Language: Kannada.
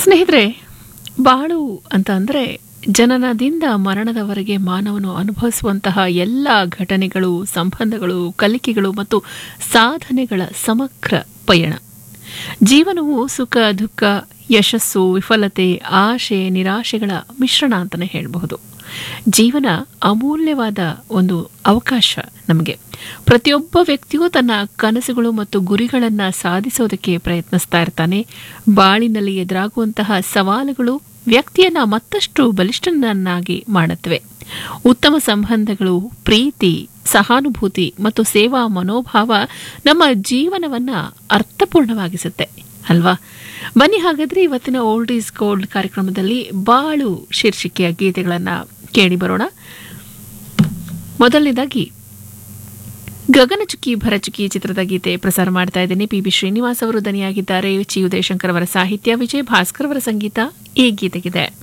ಸ್ನೇಹಿತರೆ ಬಾಳು ಅಂತ ಅಂದರೆ ಜನನದಿಂದ ಮರಣದವರೆಗೆ ಮಾನವನು ಅನುಭವಿಸುವಂತಹ ಎಲ್ಲ ಘಟನೆಗಳು ಸಂಬಂಧಗಳು ಕಲಿಕೆಗಳು ಮತ್ತು ಸಾಧನೆಗಳ ಸಮಗ್ರ ಪಯಣ ಜೀವನವು ಸುಖ ದುಃಖ ಯಶಸ್ಸು ವಿಫಲತೆ ಆಶೆ ನಿರಾಶೆಗಳ ಮಿಶ್ರಣ ಅಂತಲೇ ಹೇಳಬಹುದು ಜೀವನ ಅಮೂಲ್ಯವಾದ ಒಂದು ಅವಕಾಶ ನಮಗೆ ಪ್ರತಿಯೊಬ್ಬ ವ್ಯಕ್ತಿಯೂ ತನ್ನ ಕನಸುಗಳು ಮತ್ತು ಗುರಿಗಳನ್ನು ಸಾಧಿಸೋದಕ್ಕೆ ಪ್ರಯತ್ನಿಸ್ತಾ ಇರ್ತಾನೆ ಬಾಳಿನಲ್ಲಿ ಎದುರಾಗುವಂತಹ ಸವಾಲುಗಳು ವ್ಯಕ್ತಿಯನ್ನ ಮತ್ತಷ್ಟು ಬಲಿಷ್ಠನನ್ನಾಗಿ ಮಾಡುತ್ತವೆ ಉತ್ತಮ ಸಂಬಂಧಗಳು ಪ್ರೀತಿ ಸಹಾನುಭೂತಿ ಮತ್ತು ಸೇವಾ ಮನೋಭಾವ ನಮ್ಮ ಜೀವನವನ್ನ ಅರ್ಥಪೂರ್ಣವಾಗಿಸುತ್ತೆ ಅಲ್ವಾ ಬನ್ನಿ ಹಾಗಾದ್ರೆ ಇವತ್ತಿನ ಓಲ್ಡ್ ಈಸ್ ಗೋಲ್ಡ್ ಕಾರ್ಯಕ್ರಮದಲ್ಲಿ ಬಾಳು ಶೀರ್ಷಿಕೆಯ ಗೀತೆಗಳನ್ನು ಕೇಳಿ ಬರೋಣ ಮೊದಲನೇದಾಗಿ ಗಗನಚುಕ್ಕಿ ಭರಚುಕ್ಕಿ ಚಿತ್ರದ ಗೀತೆ ಪ್ರಸಾರ ಮಾಡ್ತಾ ಇದ್ದೇನೆ ಪಿ ಬಿ ಶ್ರೀನಿವಾಸ್ ಅವರು ದನಿಯಾಗಿದ್ದಾರೆ ಚಿ ಉದಯಶಂಕರ್ ಅವರ ಸಾಹಿತ್ಯ ವಿಜಯ್ ಭಾಸ್ಕರ್ ಅವರ ಸಂಗೀತ ಈ ಗೀತೆಗಿದೆ